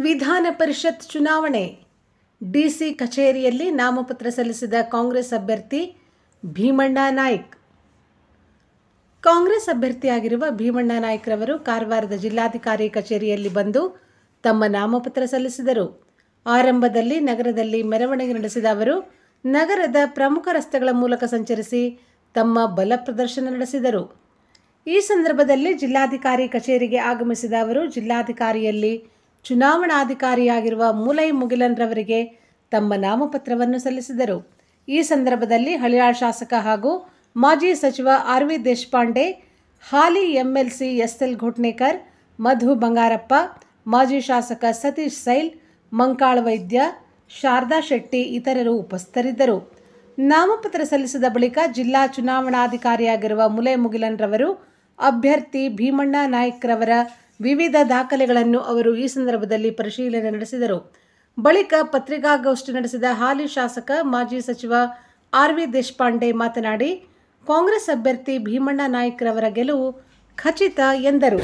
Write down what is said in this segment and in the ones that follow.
ವಿಧಾನ ಪರಿಷತ್ ಚುನಾವಣೆ ಡಿಸಿ ಕಚೇರಿಯಲ್ಲಿ ನಾಮಪತ್ರ ಸಲ್ಲಿಸಿದ ಕಾಂಗ್ರೆಸ್ ಅಭ್ಯರ್ಥಿ ಭೀಮಣ್ಣ ನಾಯ್ಕ್ ಕಾಂಗ್ರೆಸ್ ಅಭ್ಯರ್ಥಿಯಾಗಿರುವ ಭೀಮಣ್ಣ ನಾಯ್ಕ್ರವರು ಕಾರವಾರದ ಜಿಲ್ಲಾಧಿಕಾರಿ ಕಚೇರಿಯಲ್ಲಿ ಬಂದು ತಮ್ಮ ನಾಮಪತ್ರ ಸಲ್ಲಿಸಿದರು ಆರಂಭದಲ್ಲಿ ನಗರದಲ್ಲಿ ಮೆರವಣಿಗೆ ನಡೆಸಿದ ಅವರು ನಗರದ ಪ್ರಮುಖ ರಸ್ತೆಗಳ ಮೂಲಕ ಸಂಚರಿಸಿ ತಮ್ಮ ಬಲ ಪ್ರದರ್ಶನ ನಡೆಸಿದರು ಈ ಸಂದರ್ಭದಲ್ಲಿ ಜಿಲ್ಲಾಧಿಕಾರಿ ಕಚೇರಿಗೆ ಆಗಮಿಸಿದ ಅವರು ಜಿಲ್ಲಾಧಿಕಾರಿಯಲ್ಲಿ ಚುನಾವಣಾಧಿಕಾರಿಯಾಗಿರುವ ಮುಲೈ ಮುಗಿಲನ್ರವರಿಗೆ ತಮ್ಮ ನಾಮಪತ್ರವನ್ನು ಸಲ್ಲಿಸಿದರು ಈ ಸಂದರ್ಭದಲ್ಲಿ ಹಳಿಯಾಳ್ ಶಾಸಕ ಹಾಗೂ ಮಾಜಿ ಸಚಿವ ಆರ್ ವಿ ದೇಶಪಾಂಡೆ ಹಾಲಿ ಎಂಎಲ್ಸಿ ಎಸ್ಎಲ್ ಘೋಟ್ನೇಕರ್ ಮಧು ಬಂಗಾರಪ್ಪ ಮಾಜಿ ಶಾಸಕ ಸತೀಶ್ ಸೈಲ್ ಮಂಕಾಳ ವೈದ್ಯ ಶಾರದಾ ಶೆಟ್ಟಿ ಇತರರು ಉಪಸ್ಥಿತರಿದ್ದರು ನಾಮಪತ್ರ ಸಲ್ಲಿಸಿದ ಬಳಿಕ ಜಿಲ್ಲಾ ಚುನಾವಣಾಧಿಕಾರಿಯಾಗಿರುವ ಮುಲೆ ಮುಗಿಲನ್ರವರು ಅಭ್ಯರ್ಥಿ ಭೀಮಣ್ಣ ನಾಯ್ಕ್ರವರ ವಿವಿಧ ದಾಖಲೆಗಳನ್ನು ಅವರು ಈ ಸಂದರ್ಭದಲ್ಲಿ ಪರಿಶೀಲನೆ ನಡೆಸಿದರು ಬಳಿಕ ಪತ್ರಿಕಾಗೋಷ್ಠಿ ನಡೆಸಿದ ಹಾಲಿ ಶಾಸಕ ಮಾಜಿ ಸಚಿವ ಆರ್ ವಿ ದೇಶಪಾಂಡೆ ಮಾತನಾಡಿ ಕಾಂಗ್ರೆಸ್ ಅಭ್ಯರ್ಥಿ ಭೀಮಣ್ಣ ನಾಯ್ಕ್ರವರ ಗೆಲುವು ಖಚಿತ ಎಂದರು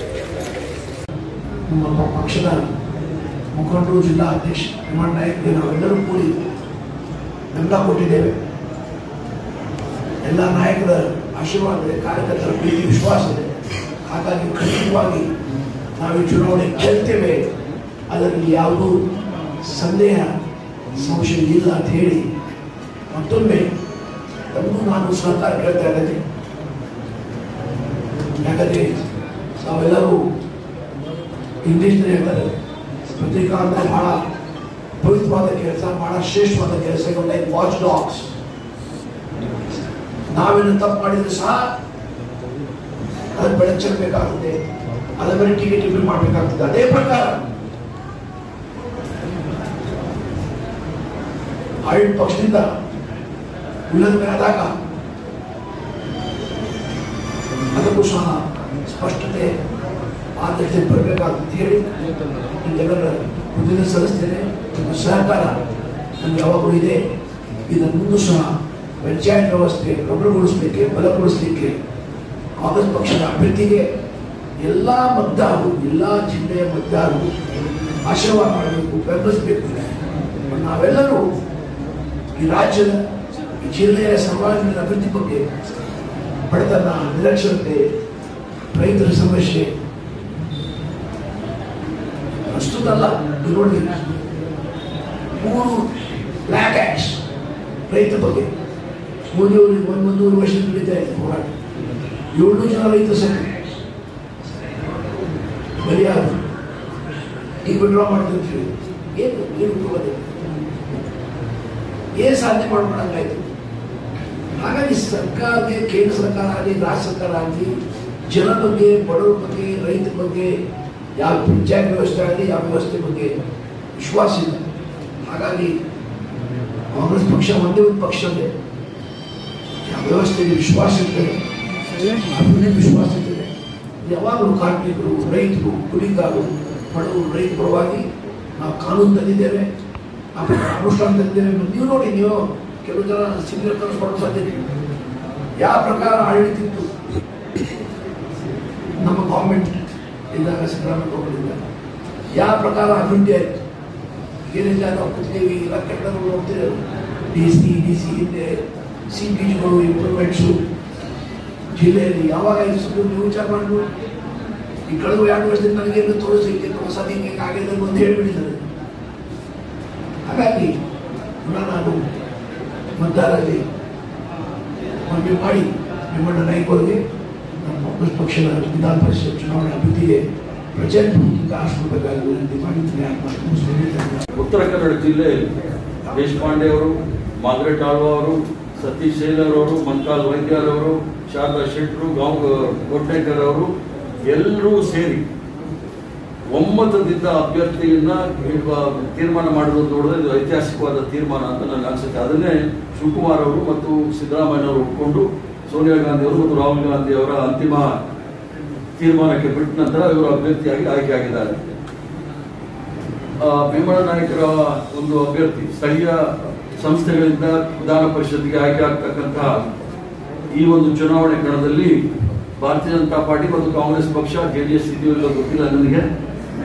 ನಮ್ಮ ಪಕ್ಷದ ಮುಖಂಡರು ಜಿಲ್ಲಾ ಅಧ್ಯಕ್ಷ ಹಿಮಣ್ಣ ನಾಯಕ್ಗೆ ನಾವೆಲ್ಲರೂ ಕೂಡಿ ಬೆಂಬಲ ಕೊಟ್ಟಿದ್ದೇವೆ ಎಲ್ಲ ನಾಯಕರ ಆಶೀರ್ವಾದ ಇದೆ ಕಾರ್ಯಕರ್ತರ ಪ್ರೀತಿ ವಿಶ್ವಾಸ ಇದೆ ಹಾಗಾಗಿ ಖಂಡಿತವಾಗಿ ನಾವು ಈ ಚುನಾವಣೆ ಗೆಲ್ತೇವೆ ಅದರಲ್ಲಿ ಯಾವುದೂ ಸಂದೇಹ ಸಂಶಯ ಇಲ್ಲ ಅಂತ ಹೇಳಿ ಮತ್ತೊಮ್ಮೆ ತಮಗೂ ನಾನು ಸಹಕಾರ ಕೇಳ್ತಾ ಇದ್ದೇನೆ ಯಾಕಂದರೆ ನಾವೆಲ್ಲರೂ ಇಂಗ್ಲೀಷ್ನಲ್ಲಿ ಹೇಳ್ತಾರೆ ಪತ್ರಿಕಾ ಅಂದರೆ ಬಹಳ ಪವಿತ್ರವಾದ ಕೆಲಸ ಬಹಳ ಶ್ರೇಷ್ಠವಾದ ಕೆಲಸ ಲೈಕ್ ವಾಚ್ ಡಾಗ್ಸ್ ನಾವೇನು ತಪ್ಪು ಮಾಡಿದ್ರೆ ಸಹ ಅದನ್ನ ಬೆಳಚಬೇಕಾಗುತ್ತೆ ಅದರ ಮೇಲೆ ಟೀಕೆ ಟಿಪ್ಪಣಿ ಮಾಡಬೇಕಾಗ್ತದೆ ಅದೇ ಪ್ರಕಾರ ಆಡಳಿತ ಪಕ್ಷದಿಂದ ಉಲ್ಲಂಘನೆ ಆದಾಗ ಅದಕ್ಕೂ ಸಹ ಸ್ಪಷ್ಟತೆ ಆದ್ಯತೆ ಬರಬೇಕಾಗುತ್ತೆ ಹೇಳಿ ನಿಮ್ಮೆಲ್ಲರ ಪ್ರತಿನಿಧಿ ಸಲ್ಲಿಸ್ತೇನೆ ನಿಮ್ಮ ಸಹಕಾರ ನಮ್ಗೆ ಯಾವಾಗಲೂ ಇದೆ ಇದನ್ನು ಮುಂದೂ ಸಹ ಪಂಚಾಯತ್ ವ್ಯವಸ್ಥೆ ಪ್ರಬಲಗೊಳಿಸಲಿಕ್ಕೆ ಬಲಗೊಳಿಸಲಿಕ್ಕೆ ಕಾಂಗ್ರೆಸ್ ಪಕ್ಷದ ಅಭ್ಯರ್ಥಿಗೆ ಎಲ್ಲ ಮತದಾರರು ಎಲ್ಲ ಜಿಲ್ಲೆಯ ಮತದಾರರು ಆಶೀರ್ವಾದ ಮಾಡಬೇಕು ಬೆಂಬಲಿಸಬೇಕು ನಾವೆಲ್ಲರೂ ಈ ರಾಜ್ಯದ ಈ ಜಿಲ್ಲೆಯ ಸರ್ವಾಂಗೀಣ ಅಭಿವೃದ್ಧಿ ಬಗ್ಗೆ ಬಡತನ ನಿರಕ್ಷರತೆ ರೈತರ ಸಮಸ್ಯೆ ಪ್ರಸ್ತುತ ಅಲ್ಲ ಇದು ನೋಡಿ ಮೂರು ಬ್ಲ್ಯಾಕ್ ಆಕ್ಟ್ಸ್ ರೈತ ಬಗ್ಗೆ ಮೋದಿಯವರಿಗೆ ಒಂದು ಒಂದೂವರೆ ವರ್ಷ ನಡೀತಾ ಇದೆ ಹೋರಾಟ ಏಳ್ನೂರು ಜನ ರೈತ ಸಂಘ ಬಲಿಯಾದ ಈಗ ವಿಡ್ರಾ ಮಾಡ್ತಿರ್ತೀವಿ ಏನು ಏನು ಉಪಯೋಗ ಏನು ಸಾಧನೆ ಮಾಡ್ಕೊಂಡಂಗಾಯ್ತು ಹಾಗಾಗಿ ಸರ್ಕಾರಕ್ಕೆ ಕೇಂದ್ರ ಸರ್ಕಾರ ಆಗಲಿ ರಾಜ್ಯ ಸರ್ಕಾರ ಆಗಲಿ ಜನ ಬಗ್ಗೆ ಬಡವರ ಬಗ್ಗೆ ರೈತರ ಬಗ್ಗೆ ಯಾವ ಪಂಚಾಯತ್ ವ್ಯವಸ್ಥೆ ಆಗಲಿ ಯಾವ ವ್ಯವಸ್ಥೆ ಬಗ್ಗೆ ವಿಶ್ವಾಸ ಇಲ್ಲ ಹಾಗಾಗಿ ಕಾಂಗ್ರೆಸ್ ಪಕ್ಷ ಒಂದೇ ಒಂದು ಪಕ್ಷ ಇದೆ ಯಾವ ವ್ಯವಸ್ಥೆಗೆ ವಿಶ್ವಾಸ ಇರ್ತದೆ ಅಭಿವೃದ್ಧಿ ವಿಶ್ವಾಸ ಇರ್ತದೆ ಯಾವಾಗಲೂ ಕಾರ್ಮಿಕರು ರೈತರು ಕುಡಿಗಾರರು ಬಡವರು ರೈತ ಪರವಾಗಿ ನಾವು ಕಾನೂನು ತಂದಿದ್ದೇವೆ ಆ ಪ್ರಕಾರ ಅನುಷ್ಠಾನ ತಂದಿದ್ದೇವೆ ನೀವು ನೋಡಿ ನೀವು ಕೆಲವು ಜನ ಸಿಗ್ನಲ್ ಕಳಿಸ್ಕೊಳ್ಳೋ ಸಾಧ್ಯತೆ ಇದೆ. ಯಾವ ಪ್ರಕಾರ ಆಡಳಿತ ಇತ್ತು ನಮ್ಮ ಗೌರ್ಮೆಂಟ್ ಇದ್ದಾಗ ಸಿದ್ದರಾಮಯ್ಯ ಗೌರ್ಮೆಂಟ್ ಯಾವ ಪ್ರಕಾರ ಅಭಿವೃದ್ಧಿ ಆಯಿತು ಏನಿಲ್ಲ ನಾವು ಕೂತ್ತೀವಿ ಇಲ್ಲ ಕೆಟ್ಟವರು ಹೋಗ್ತೀವಿ ಡಿ ಸಿ ಡಿ ಸಿ ಹಿಂದೆ ಸಿ ಪಿ ಜಿಗಳು ಇಂಪ್ರೂವ್ಮೆಂಟ್ಸು ಜಿಲ್ಲೆಯಲ್ಲಿ ಯಾವಾಗ ಆಯಿತು ಸ್ವಲ್ಪ ನೀವು ವಿಚಾರ ಮಾಡಿ ಈ ಕಳೆದ ಎರಡು ವರ್ಷದಿಂದ ನನಗೇನು ತೋರಿಸಲಿಕ್ಕೆ ಹೊಸದು ಹಿಂಗೆ ಆಗಿದೆ ಅಂತ ಹೇಳಿಬಿಟ್ಟಿದ್ದಾರೆ ಹಾಗಾಗಿ ಪುನಃ ನಾನು ಮತದಾರರಲ್ಲಿ ಮನವಿ ಮಾಡಿ ನಿಮ್ಮಣ್ಣ ನಾಯ್ಕ ಅವರಿಗೆ ನಮ್ಮ ಕಾಂಗ್ರೆಸ್ ಪಕ್ಷದ ವಿಧಾನ ಪರಿಷತ್ ಚುನಾವಣೆ ಅಭಿವೃದ್ಧಿಗೆ ಪ್ರಜಾಪ್ರಭುತ್ವಕ್ಕೆ ಆಶ್ರಮಬೇಕಾಗಿ ವಿನಂತಿ ಮಾಡಿ ಉತ್ತರ ಕನ್ನಡ ಜಿಲ್ಲೆಯಲ್ಲಿ ದೇಶಪಾಂಡೆ ಅವರು ಮಾರ್ಗ್ರೆಟ್ ಆಳ್ವ ಅವರು ಸತೀಶ್ ಶೇಲರ್ ಅವರು ಮನ್ಕಾಲ್ ವೈದ್ಯರ್ ಅವರು ಶಾರದಾ ಶೆಟ್ರು ಗಾಂವ್ ಕೊಟ್ನೇಕರ್ ಅವರು ಎಲ್ಲರೂ ಸೇರಿ ಒಮ್ಮತದಿಂದ ಅಭ್ಯರ್ಥಿಯನ್ನ ಇವ- ತೀರ್ಮಾನ ಮಾಡುವುದು ನೋಡಿದ್ರೆ ಇದು ಐತಿಹಾಸಿಕವಾದ ತೀರ್ಮಾನ ಅಂತ ನನಗೆ ಅನ್ಸುತ್ತೆ ಅದನ್ನೇ ಶಿವಕುಮಾರ್ ಅವರು ಮತ್ತು ಸಿದ್ದರಾಮಯ್ಯ ಅವರು ಒಪ್ಪಿಕೊಂಡು ಸೋನಿಯಾ ಗಾಂಧಿ ಅವರು ಮತ್ತು ರಾಹುಲ್ ಗಾಂಧಿ ಅವರ ಅಂತಿಮ ತೀರ್ಮಾನಕ್ಕೆ ಬಿಟ್ಟ ನಂತರ ಇವರು ಅಭ್ಯರ್ಥಿಯಾಗಿ ಆಯ್ಕೆಯಾಗಿದ್ದಾರೆ ಆ, ಭೀಮಣ್ಣ ನಾಯಕರ ಒಂದು ಅಭ್ಯರ್ಥಿ ಸ್ಥಳೀಯ ಸಂಸ್ಥೆಗಳಿಂದ ವಿಧಾನ ಪರಿಷತ್ಗೆ ಆಯ್ಕೆ ಆಗ್ತಕ್ಕಂತಹ ಈ ಒಂದು ಚುನಾವಣೆ ಕಣದಲ್ಲಿ ಭಾರತೀಯ ಜನತಾ ಪಾರ್ಟಿ ಮತ್ತು ಕಾಂಗ್ರೆಸ್ ಪಕ್ಷ ಜೆ ಡಿ ಎಸ್ ಇದೆಯೋ ಇಲ್ಲೋ ಗೊತ್ತಿಲ್ಲ ನನಗೆ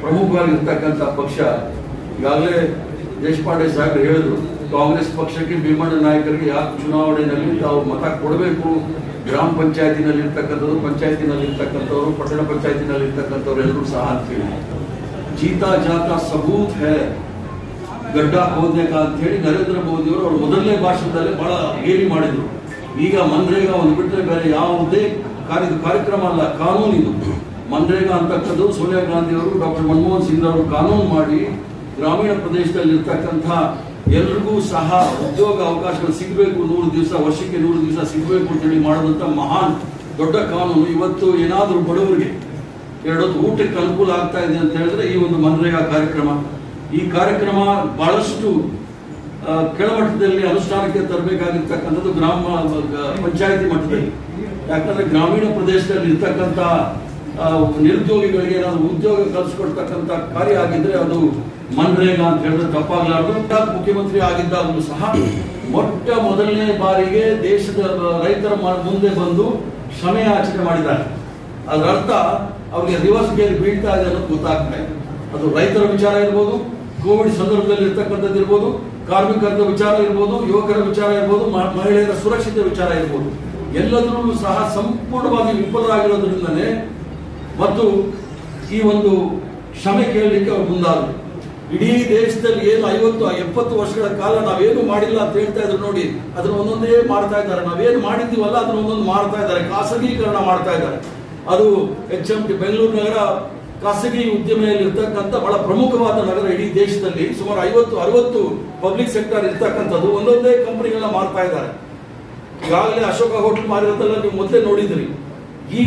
ಪ್ರಮುಖವಾಗಿರ್ತಕ್ಕಂಥ ಪಕ್ಷ ಈಗಾಗಲೇ ದೇಶಪಾಂಡೆ ಸಾಹೇಬರು ಹೇಳಿದ್ರು ಕಾಂಗ್ರೆಸ್ ಪಕ್ಷಕ್ಕೆ ಭೀಮಣ್ಣ ನಾಯಕರಿಗೆ ಯಾಕೆ ಚುನಾವಣೆಯಲ್ಲಿ ತಾವು ಮತ ಕೊಡಬೇಕು ಗ್ರಾಮ ಪಂಚಾಯತಿನಲ್ಲಿ ಇರ್ತಕ್ಕಂಥದ್ದು ಪಂಚಾಯತಿನಲ್ಲಿ ಇರ್ತಕ್ಕಂಥವ್ರು ಪಟ್ಟಣ ಪಂಚಾಯತಿನಲ್ಲಿ ಇರ್ತಕ್ಕಂಥವ್ರು ಎಲ್ಲರೂ ಸಹ ಅಂತ ಹೇಳಿ ಜೀತಾ ಜಾತಾ ಸಬೂತ್ ಹೇ ಗಡ್ಡ ಹೋದ್ನೇಕ ಅಂತ ಹೇಳಿ ನರೇಂದ್ರ ಮೋದಿ ಅವರು ಅವ್ರ ಮೊದಲನೇ ಭಾಷಣದಲ್ಲಿ ಬಹಳ ಗೇಲಿ ಮಾಡಿದ್ರು ಈಗ ಮನ್ರೇಗಾ ಒಂದು ಬಿಟ್ಟರೆ ಬೇರೆ ಯಾವುದೇ ಕಾರ್ಯ ಕಾರ್ಯಕ್ರಮ ಅಲ್ಲ ಕಾನೂನು ಇದು ಮನ್ರೇಗಾ ಅಂತಕ್ಕದ್ದು ಸೋನಿಯಾ ಗಾಂಧಿ ಅವರು ಡಾಕ್ಟರ್ ಮನಮೋಹನ್ ಸಿಂಗ್ ಅವರು ಕಾನೂನು ಮಾಡಿ ಗ್ರಾಮೀಣ ಪ್ರದೇಶದಲ್ಲಿ ಇರ್ತಕ್ಕಂಥ ಎಲ್ರಿಗೂ ಸಹ ಉದ್ಯೋಗ ಅವಕಾಶಗಳು ಸಿಗಬೇಕು ನೂರು ದಿವಸ ವರ್ಷಕ್ಕೆ ನೂರು ದಿವಸ ಸಿಗಬೇಕು ಅಂತೇಳಿ ಮಾಡೋದಂತ ಮಹಾನ್ ದೊಡ್ಡ ಕಾನೂನು ಇವತ್ತು ಏನಾದರೂ ಬಡವರಿಗೆ ಎರಡೊತ್ತು ಊಟಕ್ಕೆ ಅನುಕೂಲ ಆಗ್ತಾ ಇದೆ ಅಂತ ಹೇಳಿದ್ರೆ ಈ ಒಂದು ಮನ್ರೇಗಾ ಕಾರ್ಯಕ್ರಮ ಈ ಕಾರ್ಯಕ್ರಮ ಬಹಳಷ್ಟು ಆ, ಕೆಳಮಟ್ಟದಲ್ಲಿ ಅನುಷ್ಠಾನಕ್ಕೆ ತರಬೇಕಾಗಿರ್ತಕ್ಕಂಥದ್ದು ಗ್ರಾಮ ಪಂಚಾಯತಿ ಮಟ್ಟದಲ್ಲಿ ಯಾಕಂದ್ರೆ ಗ್ರಾಮೀಣ ಪ್ರದೇಶದಲ್ಲಿ ಇರ್ತಕ್ಕಂಥ ಆ, ನಿರುದ್ಯೋಗಿಗಳಿಗೆ ಏನಾದ್ರು ಉದ್ಯೋಗ ಕಲ್ಪಿಸ್ಕೊಡ್ತಕ್ಕಂಥ ಕಾರ್ಯ ಆಗಿದ್ರೆ ಅದು ಮನ್ರೇಗಾ ಅಂತ ಹೇಳಿದ್ರೆ ತಪ್ಪಾಗಲಾರದು ಮುಖ್ಯಮಂತ್ರಿ ಆಗಿದ್ದಾಗಲೂ ಸಹ ಮೊಟ್ಟ ಮೊದಲನೇ ಬಾರಿಗೆ ದೇಶದ ರೈತರ ಮ- ಮುಂದೆ ಬಂದು ಕ್ಷಮೆಯಾಚನೆ ಮಾಡಿದ್ದಾರೆ ಅದರ ಅರ್ಥ ಅವ್ರಿಗೆ ರಿವರ್ಸ್ ಗೇರ್ ಬೀಳ್ತಾ ಇದೆ ಅನ್ನೋದು ಗೊತ್ತಾಗ್ತಾ ಇದೆ ಅದು ರೈತರ ವಿಚಾರ ಇರ್ಬೋದು ಕೋವಿಡ್ ಸಂದರ್ಭದಲ್ಲಿ ಇರ್ತಕ್ಕಂಥದ್ದು ಇರ್ಬೋದು ಕಾರ್ಮಿಕರ ವಿಚಾರ ಇರ್ಬೋದು ಯುವಕರ ವಿಚಾರ ಇರ್ಬೋದು ಮ- ಮಹಿಳೆಯರ ಸುರಕ್ಷತೆ ವಿಚಾರ ಇರ್ಬೋದು ಎಲ್ಲದರಲ್ಲೂ ಸಹ ಸಂಪೂರ್ಣವಾಗಿ ವಿಫಲರಾಗಿರೋದ್ರಿಂದನೇ ಮತ್ತು ಈ ಒಂದು ಕ್ಷಮೆ ಕೇಳಲಿಕ್ಕೆ ಅವ್ರು ಮುಂದಾದರು ಇಡೀ ದೇಶದಲ್ಲಿ ಏನು ಐವತ್ತು ಎಪ್ಪತ್ತು ವರ್ಷಗಳ ಕಾಲ ನಾವೇನು ಮಾಡಿಲ್ಲ ಅಂತ ಹೇಳ್ತಾ ಇದ್ರು ನೋಡಿ ಅದನ್ನ ಒಂದೊಂದೇ ಮಾಡ್ತಾ ಇದ್ದಾರೆ ನಾವೇನು ಮಾಡಿದ್ದೀವಲ್ಲ ಅದನ್ನ ಒಂದೊಂದು ಮಾಡ್ತಾ ಇದ್ದಾರೆ ಖಾಸಗೀಕರಣ ಮಾಡ್ತಾ ಇದ್ದಾರೆ ಅದು ಎಚ್ ಎಂ ಟಿ ಬೆಂಗಳೂರು ನಗರ ಖಾಸಗಿ ಉದ್ಯಮೆಯಲ್ಲಿ ಇರ್ತಕ್ಕಂಥ ಬಹಳ ಪ್ರಮುಖವಾದ ನಗರ ಇಡೀ ದೇಶದಲ್ಲಿ ಸುಮಾರು ಐವತ್ತು ಅರವತ್ತು ಪಬ್ಲಿಕ್ ಸೆಕ್ಟರ್ ಇರ್ತಕ್ಕಂಥದ್ದು ಒಂದೊಂದೇ ಕಂಪನಿಗಳನ್ನ ಮಾಡ್ತಾ ಇದ್ದಾರೆ ಈಗಾಗಲೇ ಅಶೋಕ ಹೋಟೆಲ್ ಮಾರಿರೋದೆಲ್ಲ ನೀವು ಮೊದಲೇ ನೋಡಿದ್ರಿ ಈಗ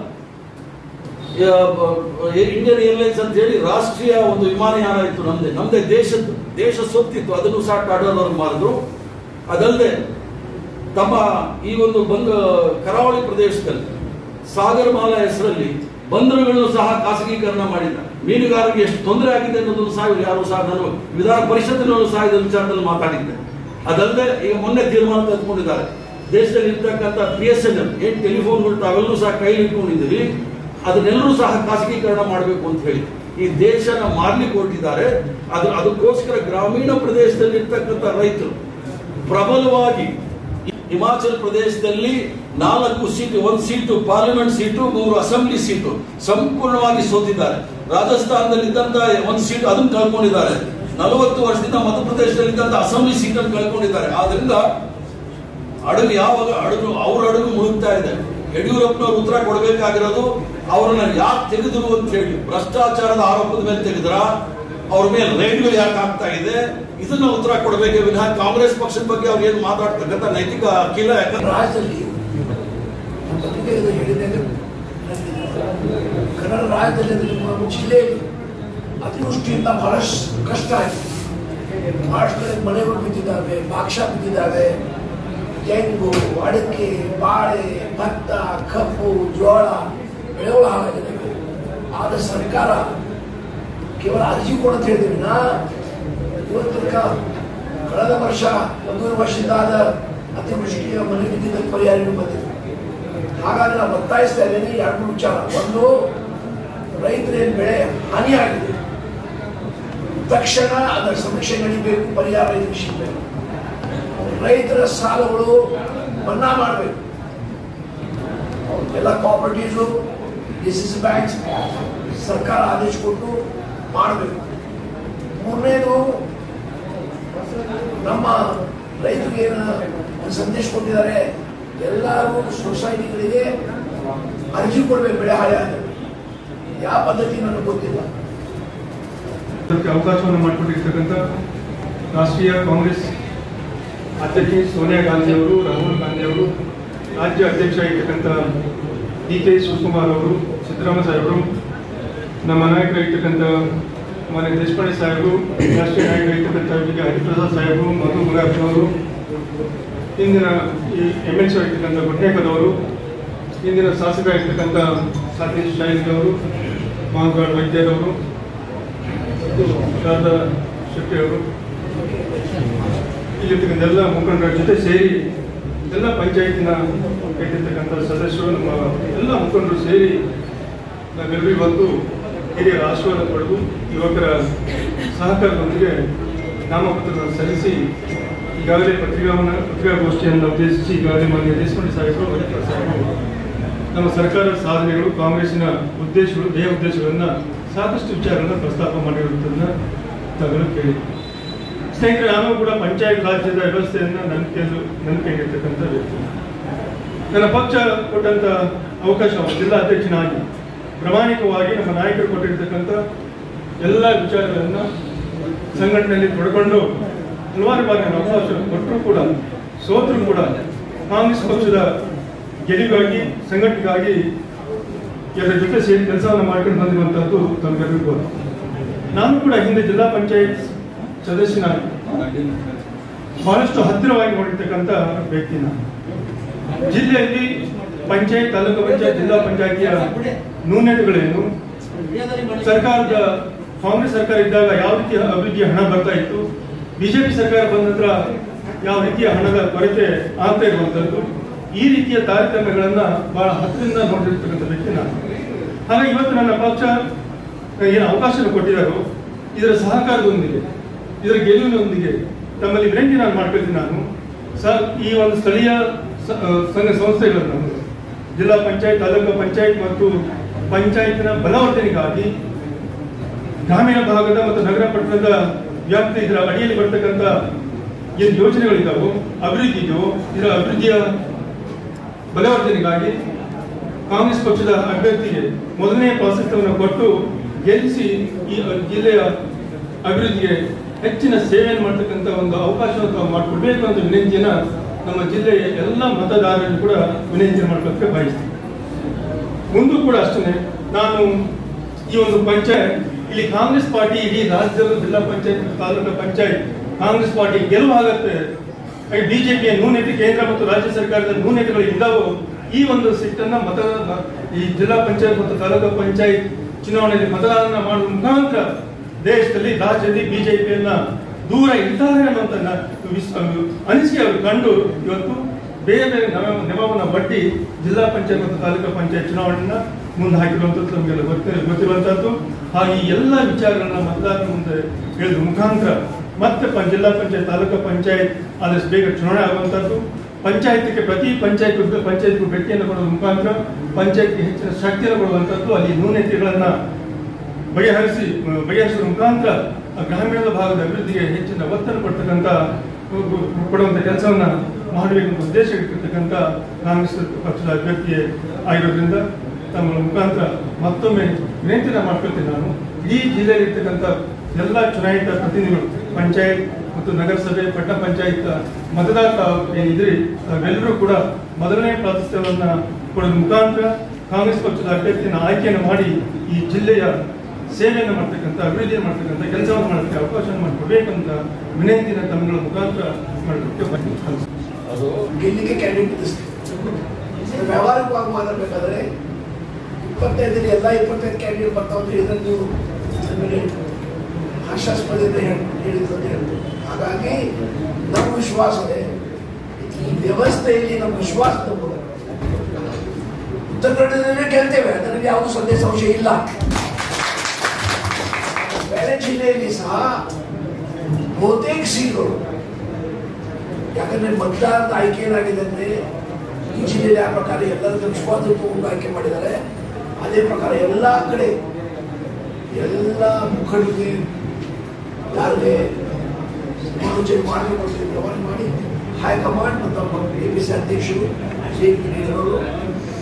ಇಂಡಿಯನ್ ಏರ್ಲೈನ್ಸ್ ಅಂತ ಹೇಳಿ ರಾಷ್ಟ್ರೀಯ ಒಂದು ವಿಮಾನಯಾನ ಇತ್ತು ನಮ್ದೆ ನಮ್ದೇ ದೇಶದ ದೇಶ ಸೊತ್ತಿತ್ತು ಅದನ್ನು ಸಹ ಟಾಟಾಲ್ ಅವರು ಮಾರಿದ್ರು ಅದಲ್ಲದೆ ತಮ್ಮ ಈ ಒಂದು ಬಂದ ಕರಾವಳಿ ಪ್ರದೇಶದಲ್ಲಿ ಸಾಗರ ಮಾಲ ಹೆಸರಲ್ಲಿ ಬಂದರುಗಳನ್ನು ಸಹ ಖಾಸಗೀಕರಣ ಮಾಡಿದ್ದಾರೆ ಮೀನುಗಾರರಿಗೆ ಎಷ್ಟು ತೊಂದರೆ ಆಗಿದೆ ಅನ್ನೋದನ್ನು ಸಹ ಇವ್ರು ಯಾರು ಸಹ ನಾನು ವಿಧಾನ ಪರಿಷತ್ತಿನಲ್ಲೂ ಸಹ ಇದರ ವಿಚಾರದಲ್ಲಿ ಮಾತಾಡಿದ್ದೆ ಅದಲ್ಲದೆ ಈಗ ಮೊನ್ನೆ ತೀರ್ಮಾನ ತೆಗೆದುಕೊಂಡಿದ್ದಾರೆ ದೇಶದಲ್ಲಿ ಇರ್ತಕ್ಕಂಥ ಪಿ ಎಸ್ ಎನ್ ಎಲ್ ಏನ್ ಟೆಲಿಫೋನ್ಗಳು ತಾವೆಲ್ಲರೂ ಸಹ ಕೈಲಿ ಇಟ್ಕೊಂಡಿದ್ದೀವಿ ಅದನ್ನೆಲ್ಲರೂ ಸಹ ಖಾಸಗೀಕರಣ ಮಾಡಬೇಕು ಅಂತ ಹೇಳಿ ಈ ದೇಶನ ಮಾರ್ಲಿಕ್ಕೆ ಹೊರಟಿದ್ದಾರೆ ಅದು ಅದಕ್ಕೋಸ್ಕರ ಗ್ರಾಮೀಣ ಪ್ರದೇಶದಲ್ಲಿ ಇರ್ತಕ್ಕಂಥ ರೈತರು ಪ್ರಬಲವಾಗಿ ಹಿಮಾಚಲ ಪ್ರದೇಶದಲ್ಲಿ ನಾಲ್ಕು ಸೀಟು ಒಂದು ಸೀಟು ಪಾರ್ಲಿಮೆಂಟ್ ಸೀಟು ಮೂರು ಅಸೆಂಬ್ಲಿ ಸೀಟು ಸಂಪೂರ್ಣವಾಗಿ ಸೋತಿದ್ದಾರೆ ರಾಜಸ್ಥಾನದಲ್ಲಿ ಇದ್ದಂತ ಒಂದು ಸೀಟು ಅದನ್ನು ಕಳ್ಕೊಂಡಿದ್ದಾರೆ ನಲವತ್ತು ವರ್ಷದಿಂದ ಮಧ್ಯಪ್ರದೇಶದಲ್ಲಿ ಇದ್ದಂತ ಅಸೆಂಬ್ಲಿ ಸೀಟನ್ನು ಕಳ್ಕೊಂಡಿದ್ದಾರೆ ಆದ್ರಿಂದ ಅಡುಗೆ ಯಾವಾಗ ಅಡುಗು ಅವ್ರ ಅಡುಗು ಮುಳುಗ್ತಾ ಇದೆ ಯಡಿಯೂರಪ್ಪನವ್ರು ಉತ್ತರ ಕೊಡಬೇಕಾಗಿರೋದು ಅವರನ್ನ ಯಾಕೆ ತೆಗೆದ್ರು ಅಂತ ಹೇಳಿ ಭ್ರಷ್ಟಾಚಾರದ ಆರೋಪದ ಮೇಲೆ ತೆಗೆದ್ರ ಅವ್ರ ಮೇಲೆ ರೇಡ್ಗಳು ಯಾಕೆ ಆಗ್ತಾ ಇದೆ ಇದನ್ನ ಉತ್ತರ ಕೊಡಬೇಕೆ ವಿನಃ ಕಾಂಗ್ರೆಸ್ ಪಕ್ಷದ ಬಗ್ಗೆ ಅವ್ರು ಏನು ಮಾತಾಡ್ತಕ್ಕಂಥ ನೈತಿಕ ಅಖಿಲ ಯಾಕಂದ್ರೆ ರಾಜ್ಯದಲ್ಲಿ ನಮ್ಮ ಪತ್ರಿಕೆಯಲ್ಲಿ ಹೇಳಿದ್ದೇನೆ ಕನ್ನಡ ರಾಜ್ಯದಲ್ಲಿ ನಮ್ಮ ಜಿಲ್ಲೆಯಲ್ಲಿ ಅತಿವೃಷ್ಟಿಯಿಂದ ಬಹಳಷ್ಟು ಕಷ್ಟ ಆಗಿದೆ ಬಹಳಷ್ಟು ಕಡೆ ಮಳೆಗಳು ಬಿದ್ದಿದ್ದಾವೆ ಬಾಕ್ಷ ಬಿದ್ದಿದ್ದಾವೆ ತೆಂಗು ಅಡಿಕೆ ಬಾಳೆ ಭತ್ತ ಕಬ್ಬು ಜೋಳ ಬೆಳೆಗಳು ಹಾಳಾಗಿದ್ದಾವೆ ಆದ ಸರ್ಕಾರ ಕೇವಲ ಅರ್ಜಿ ಕೊಡಂತ ಹೇಳಿದ್ವಿ ನಾ ಇವತ್ತಿನ ಕಳೆದ ವರ್ಷ ಒಂದೂವರೆ ವರ್ಷದಿಂದ ಆದ ಅತಿವೃಷ್ಟಿಯ ಮನೆ ಬಿದ್ದಿದ್ದ ಪರಿಹಾರ ಬಂದಿದೆ ಹಾಗಾಗಿ ನಾನು ಒತ್ತಾಯಿಸ್ತಾ ಇದ್ದೇನೆ ಎರಡು ಮೂರು ವಿಚಾರ ಒಂದು ರೈತರೇನು ಬೆಳೆ ಹಾನಿಯಾಗಿದೆ ತಕ್ಷಣ ಅದರ ಸಮೀಕ್ಷೆ ನಡೀಬೇಕು ಪರಿಹಾರ ರೈತರಿಗೆ ಸಿಗಬೇಕು ರೈತರ ಸಾಲಗಳು ಮನ್ನಾ ಮಾಡಬೇಕು ಎಲ್ಲ cooperatives D C C banks ಸರ್ಕಾರ ಆದೇಶ ಕೊಟ್ಟು ಮಾಡಬೇಕು ಮೂರನೇದು ನಮ್ಮ ರೈತರಿಗೆ ಏನು ಒಂದು ಸಂದೇಶ ಕೊಟ್ಟಿದ್ದಾರೆ ಎಲ್ಲರೂ ಸೊಸೈಟಿಗಳಿಗೆ ಅರ್ಜಿ ಕೊಡಬೇಕು ಬೆಳೆ ಹಾಳೆ ಆಗಿದೆ ಯಾವ ಪದ್ಧತಿ ನನಗೆ ಗೊತ್ತಿಲ್ಲ ಅದಕ್ಕೆ ಅವಕಾಶವನ್ನು ಮಾಡಿಕೊಟ್ಟಿರ್ತಕ್ಕಂಥ ರಾಷ್ಟ್ರೀಯ ಕಾಂಗ್ರೆಸ್ ಅಧ್ಯಕ್ಷೆ ಸೋನಿಯಾ ಗಾಂಧಿ ಅವರು ರಾಹುಲ್ ಗಾಂಧಿ ಅವರು ರಾಜ್ಯ ಅಧ್ಯಕ್ಷ ಆಗಿರ್ತಕ್ಕಂಥ ಡಿ ಕೆ ಶಿವಕುಮಾರ್ ಅವರು ಸಿದ್ದರಾಮಯ್ಯ ಸಾಹೇಬರು ನಮ್ಮ ನಾಯಕರಾಗಿರ್ತಕ್ಕಂಥ ಮಾನ್ಯ ದೇಶಪಾಂಡೆ ಸಾಹೇಬರು ರಾಷ್ಟ್ರೀಯ ನಾಯಕರಾಗಿರ್ತಕ್ಕಂಥ ವಿ ಕೆ ಹರಿಪ್ರಸಾದ್ ಸಾಹೇಬರು ಮಧು ಮುಗಾಫ್ನವರು ಇಂದಿನ ಈ ಎಮ್ ಎಲ್ ಸಿ ಆಗಿರ್ತಕ್ಕಂಥ ಗುಡ್ನೇಕದವರು ಇಂದಿನ ಶಾಸಕರಾಗಿರ್ತಕ್ಕಂಥ ಸತೀಶ್ ಶಾಹಿದ್ ಅವರು ಮಾಂಗಾಡ್ ವೈದ್ಯರವರು ಮತ್ತು ಶಾರದಾ ಶೆಟ್ಟಿ ಅವರು ಇಲ್ಲಿರ್ತಕ್ಕಂಥ ಎಲ್ಲ ಮುಖಂಡರ ಜೊತೆ ಸೇರಿ ಎಲ್ಲ ಪಂಚಾಯತಿನ ಕಟ್ಟಿರ್ತಕ್ಕಂಥ ಸದಸ್ಯರು ನಮ್ಮ ಎಲ್ಲ ಮುಖಂಡರು ಸೇರಿ ನಾವೆಲ್ಲರೂ ಇವತ್ತು ಹಿರಿಯರ ಆಶೀರ್ವಾದ ಪಡೆದು ಯುವಕರ ಸಹಕಾರದೊಂದಿಗೆ ನಾಮಪತ್ರವನ್ನು ಸಲ್ಲಿಸಿ ಈಗಾಗಲೇ ಪತ್ರಿಕಾವನ್ನು ಪತ್ರಿಕಾಗೋಷ್ಠಿಯನ್ನು ಉದ್ದೇಶಿಸಿ ಈಗಾಗಲೇ ಮಾನ್ಯ ದೇಶಪಾಂಡೆ ಸಾಹೇಬರು ವೈದ್ಯರ ಸಾಹೇಬರು ನಮ್ಮ ಸರ್ಕಾರದ ಸಾಧನೆಗಳು ಕಾಂಗ್ರೆಸ್ಸಿನ ಉದ್ದೇಶಗಳು ಧ್ಯೇಯ ಉದ್ದೇಶಗಳನ್ನು ಸಾಕಷ್ಟು ವಿಚಾರಗಳನ್ನು ಪ್ರಸ್ತಾಪ ಮಾಡಿರುವುದನ್ನು ತಾವೆಲ್ಲ ಕೇಳಿ ಸ್ನೇಹಿತರೆ ನಾನು ಕೂಡ ಪಂಚಾಯತ್ ರಾಜ್ಯದ ವ್ಯವಸ್ಥೆಯನ್ನು ನಂಬಿಕೆಯಲು ನಂಬಿಕೆಗಿರ್ತಕ್ಕಂಥ ವ್ಯಕ್ತಿ ನನ್ನ ಪಕ್ಷ ಕೊಟ್ಟಂತ ಅವಕಾಶ ಜಿಲ್ಲಾ ಅಧ್ಯಕ್ಷನಾಗಿ ಪ್ರಾಮಾಣಿಕವಾಗಿ ನಮ್ಮ ನಾಯಕರು ಕೊಟ್ಟಿರ್ತಕ್ಕಂಥ ಎಲ್ಲ ವಿಚಾರಗಳನ್ನು ಸಂಘಟನೆಯಲ್ಲಿ ತೊಡ್ಕೊಂಡು ಹಲವಾರು ಬಾರಿ ನಾನು ಅವಕಾಶ ಕೊಟ್ಟರು ಕೂಡ ಸೋತರು ಕೂಡ ಕಾಂಗ್ರೆಸ್ ಪಕ್ಷದ ಗೆಲುವಾಗಿ ಸಂಘಟನೆಗಾಗಿ ಎಲ್ಲರ ಜೊತೆ ಸೇರಿ ಕೆಲಸವನ್ನು ಮಾಡ್ಕೊಂಡು ಬಂದಿರುವಂತಹದ್ದು ತಮಗೆಲ್ಲರಿಗೂ ಗೊತ್ತು. ನಾನು ಕೂಡ ಹಿಂದೆ ಜಿಲ್ಲಾ ಪಂಚಾಯತ್ ಸದಸ್ಯನಾಗಿ ಬಹಳಷ್ಟು ಹತ್ತಿರವಾಗಿ ನೋಡಿರ್ತಕ್ಕಂಥ ವ್ಯಕ್ತಿ ನಾನು ಜಿಲ್ಲೆಯಲ್ಲಿ ಪಂಚಾಯತ್ ತಾಲೂಕು ಪಂಚಾಯತ್ ಜಿಲ್ಲಾ ಪಂಚಾಯತಿಯ ನ್ಯೂನತೆಗಳೇನು ಸರ್ಕಾರದ ಕಾಂಗ್ರೆಸ್ ಸರ್ಕಾರ ಇದ್ದಾಗ ಯಾವ ರೀತಿಯ ಅಭಿವೃದ್ಧಿಯ ಹಣ ಬರ್ತಾ ಇತ್ತು ಬಿಜೆಪಿ ಸರ್ಕಾರ ಬಂದ ನಂತರ ಯಾವ ರೀತಿಯ ಹಣದ ಕೊರತೆ ಆಗ್ತಾ ಇರುವಂತದ್ದು ಈ ರೀತಿಯ ತಾರತಮ್ಯಗಳನ್ನ ಬಹಳ ಹತ್ತಿರದಿಂದ ನೋಡಿರ್ತಕ್ಕಂಥ ವ್ಯಕ್ತಿ ನಾನು ಹಾಗಾಗಿ ಇವತ್ತು ನನ್ನ ಪಕ್ಷ ಏನು ಅವಕಾಶ ಕೊಟ್ಟಿದ್ದಾರೋ ಇದರ ಸಹಕಾರದೊಂದಿಗೆ ಇದರ ಗೆಲುವಿನೊಂದಿಗೆ ತಮ್ಮಲ್ಲಿ ವಿನಂತಿ ನಾನು ಮಾಡ್ಕೊಳ್ತೀನಿ ನಾನು ಸ ಈ ಒಂದು ಸ್ಥಳೀಯ ಸ- ಆ, ಸಂಘ ಸಂಸ್ಥೆಗಳನ್ನು ಜಿಲ್ಲಾ ಪಂಚಾಯತ್ ತಾಲೂಕು ಪಂಚಾಯತ್ ಮತ್ತು ಪಂಚಾಯತ್ನ ಬಲವರ್ಧನೆಗಾಗಿ ಗ್ರಾಮೀಣ ಭಾಗದ ಮತ್ತು ನಗರ ಪಟ್ಟಣದ ವ್ಯಾಪ್ತಿ ಇದರ ಅಡಿಯಲ್ಲಿ ಬರ್ತಕ್ಕಂಥ ಏನು ಯೋಜನೆಗಳಿದ್ದಾವೋ ಅಭಿವೃದ್ಧಿಗೂ ಇದರ ಅಭಿವೃದ್ಧಿಯ ಬಲವರ್ಧನೆಗಾಗಿ ಕಾಂಗ್ರೆಸ್ ಪಕ್ಷದ ಅಭ್ಯರ್ಥಿಗೆ ಮೊದಲನೇ ಪ್ರಾಶಸ್ತ್ಯವನ್ನು ಕೊಟ್ಟು ಗೆಲ್ಲಿಸಿ ಈ ಜಿಲ್ಲೆಯ ಅಭಿವೃದ್ಧಿಗೆ ಹೆಚ್ಚಿನ ಸೇವೆಯನ್ನು ಮಾಡ್ತಕ್ಕಂಥ ಒಂದು ಅವಕಾಶವನ್ನು ತಾವು ಮಾಡಿಕೊಡ್ಬೇಕು ಅಂತ ವಿನಂತಿಯನ್ನ ನಮ್ಮ ಜಿಲ್ಲೆಯ ಎಲ್ಲ ಮತದಾರರಿಗೂ ಕೂಡ ವಿನಂತಿ ಮಾಡ್ಲಿಕ್ಕೆ ಬಯಸ್ತೀನಿ ಮುಂದೂ ಕೂಡ ಅಷ್ಟೇ ನಾನು ಈ ಒಂದು ಪಂಚಾಯತ್ ಇಲ್ಲಿ ಕಾಂಗ್ರೆಸ್ ಪಾರ್ಟಿ ಇಡೀ ರಾಜ್ಯದಲ್ಲೂ ಜಿಲ್ಲಾ ಪಂಚಾಯತ್ ಮತ್ತು ತಾಲೂಕು ಪಂಚಾಯತ್ ಕಾಂಗ್ರೆಸ್ ಪಾರ್ಟಿ ಗೆಲುವು ಆಗತ್ತೆ ಬಿಜೆಪಿಯ ನ್ಯೂನತೆ ಕೇಂದ್ರ ಮತ್ತು ರಾಜ್ಯ ಸರ್ಕಾರದ ನ್ಯೂನತೆಗಳು ಇದ್ದಾವೋ ಈ ಒಂದು ಸಿಟ್ಟನ್ನ ಮತ ಈ ಜಿಲ್ಲಾ ಪಂಚಾಯತ್ ಮತ್ತು ತಾಲೂಕು ಪಂಚಾಯತ್ ಚುನಾವಣೆಯಲ್ಲಿ ಮತದಾನ ಮಾಡುವ ಮುಖಾಂತರ ದೇಶದಲ್ಲಿ ರಾಜ್ಯದಲ್ಲಿ ಬಿಜೆಪಿಯನ್ನ ದೂರ ಇದ್ದಾರೆ ಅನ್ನುವಂತ ನ- ವಿಸ್- ಅನಿಸಿಕೆ ಅವರು ಕಂಡು ಇವತ್ತು ಬೇರೆ ಬೇರೆ ನವ- ನೆವವನ್ನ ಬಟ್ಟಿ ಜಿಲ್ಲಾ ಪಂಚಾಯತ್ ಮತ್ತು ತಾಲೂಕು ಪಂಚಾಯತ್ ಚುನಾವಣೆಯನ್ನ ಮುಂದೆ ಹಾಕಿರುವಂತದ್ದು ನಮಗೆಲ್ಲ ಗೊತ್ತ ಗೊತ್ತಿರುವಂತದ್ದು ಹಾಗೆ ಈ ಎಲ್ಲ ವಿಚಾರಗಳನ್ನ ಮತದಾರರ ಮುಂದೆ ಹೇಳಿದ ಮುಖಾಂತರ ಮತ್ತೆ ಪ- ಜಿಲ್ಲಾ ಪಂಚಾಯತ್ ತಾಲೂಕು ಪಂಚಾಯತ್ ಆದಷ್ಟು ಬೇಗ ಚುನಾವಣೆ ಆಗುವಂತದ್ದು ಪಂಚಾಯತ್ಗೆ ಪ್ರತಿ ಪಂಚಾಯತ್ ಪಂಚಾಯತ್ ಭೇಟಿಯನ್ನು ಕೊಡುವ ಮುಖಾಂತರ ಪಂಚಾಯತ್ಗೆ ಹೆಚ್ಚಿನ ಶಕ್ತಿಯನ್ನು ಕೊಡುವಂತದ್ದು ಅಲ್ಲಿ ನ್ಯೂನತೆಗಳನ್ನ ಬಗೆಹರಿಸಿ ಬಗೆಹರಿಸುವ ಮುಖಾಂತರ ಆ ಗ್ರಾಮೀಣದ ಭಾಗದ ಅಭಿವೃದ್ಧಿಗೆ ಹೆಚ್ಚಿನ ಒತ್ತನ್ನು ಕೊಡ್ತಕ್ಕಂಥ ಕೊಡುವಂತ ಕೆಲಸವನ್ನ ಮಾಡಬೇಕೆಂಬ ಉದ್ದೇಶ ಇಟ್ಟಿರ್ತಕ್ಕಂಥ ಕಾಂಗ್ರೆಸ್ ಪಕ್ಷದ ಅಭ್ಯರ್ಥಿ ಆಗಿರೋದ್ರಿಂದ ತಮ್ಮ ಮುಖಾಂತರ ಮತ್ತೊಮ್ಮೆ ವಿನಂತಿನ ಮಾಡ್ಕೊಳ್ತೀನಿ ನಾನು ಈ ಜಿಲ್ಲೆಯಲ್ಲಿರ್ತಕ್ಕಂಥ ಎಲ್ಲ ಚುನಾಯಿತ ಪ್ರತಿನಿಧಿಗಳು ಪಂಚಾಯತ್ ಮತ್ತು ನಗರಸಭೆ ಪಟ್ಟಣ ಪಂಚಾಯತ್ ಮತದಾರ ಏನಿದ್ರಿ ತಾವೆಲ್ಲರೂ ಕೂಡ ಮೊದಲನೇ ಪ್ರಾಶಸ್ತ್ಯವನ್ನ ಕೊಡೋದ್ರ ಮುಖಾಂತರ ಕಾಂಗ್ರೆಸ್ ಪಕ್ಷದ ಅಭ್ಯರ್ಥಿಯನ್ನು ಆಯ್ಕೆಯನ್ನು ಮಾಡಿ ಈ ಜಿಲ್ಲೆಯ ಸೇವೆಯನ್ನು ಮಾಡ್ತಕ್ಕಂಥ ಅಭಿವೃದ್ಧಿಯನ್ನು ಮಾಡ್ತಕ್ಕಂಥ ಕೆಲಸವನ್ನು ಮಾಡೋಕ್ಕೆ ಅವಕಾಶ ಮಾಡಿಕೊಡ್ಬೇಕಂತ ವಿನಂತಿನ ತಮ್ಮಗಳ ಮುಖಾಂತರ ಮಾಡಲಿಕ್ಕೆ ಬಯಸ್ತೀನಿ. ಅದು ಗೆಲ್ಲಿಗೆ ಕ್ಯಾಂಡಿಡೇಟ್ ನಿಲ್ಲಿಸ್ತೀವಿ ವ್ಯವಹಾರಿಕವಾಗಿ ಮಾತಾಡಬೇಕಾದ್ರೆ ಇಪ್ಪತ್ತೈದರಲ್ಲಿ ಎಲ್ಲ ಇಪ್ಪತ್ತೈದು ಕ್ಯಾಂಡಿಡೇಟ್ ಬರ್ತಾವ ಅಂತ ಹೇಳಿದ್ರೆ ನೀವು ನಮಗೆ ಹಾಸ್ಯಾಸ್ಪದೆಯಿಂದ ಹೇಳಿ ಹೇಳಿದ್ರು ಅಂತ ಹೇಳ್ಬೋದು ಹಾಗಾಗಿ ನಮ್ಮ ವಿಶ್ವಾಸ ಇದೆ ಈ ವ್ಯವಸ್ಥೆಯಲ್ಲಿ ನಮ್ಮ ವಿಶ್ವಾಸ ತಪ್ಪುದು ಉತ್ತರ ಕನ್ನಡದಲ್ಲೇ ಕೇಳ್ತೇವೆ ಅದರಲ್ಲಿ ಯಾವುದೂ ಸಂದೇಹ ಸಂಶಯ ಇಲ್ಲ ಬೇರೆ ಜಿಲ್ಲೆಯಲ್ಲಿ ಸಹ ಬಹುತೇಕ ಸೀಟ್ಗಳು ಯಾಕಂದ್ರೆ ಮತದಾರರ ಆಯ್ಕೆ ಏನಾಗಿದೆ ಅಂದ್ರೆ ಈ ಜಿಲ್ಲೆಯಲ್ಲಿ ಆ ಪ್ರಕಾರ ಎಲ್ಲರಿಗೂ ವಿಶ್ವಾಸ ತಗೊಂಡು ಆಯ್ಕೆ ಮಾಡಿದ್ದಾರೆ ಅದೇ ಪ್ರಕಾರ ಎಲ್ಲ ಕಡೆ ಎಲ್ಲ ಮುಖಂಡರಿಗೆ ಯಾರಿಗೆ ಆಲೋಚನೆ ಮಾಡಬೇಕು ಅಂತ ವ್ಯವಹಾರ ಮಾಡಿ ಹೈಕಮಾಂಡ್ ಮತ್ತು ನಮ್ಮ ಎ ಪಿ ಸಿ ಅಧ್ಯಕ್ಷರು ಜೆ ಪಿ ಅವರು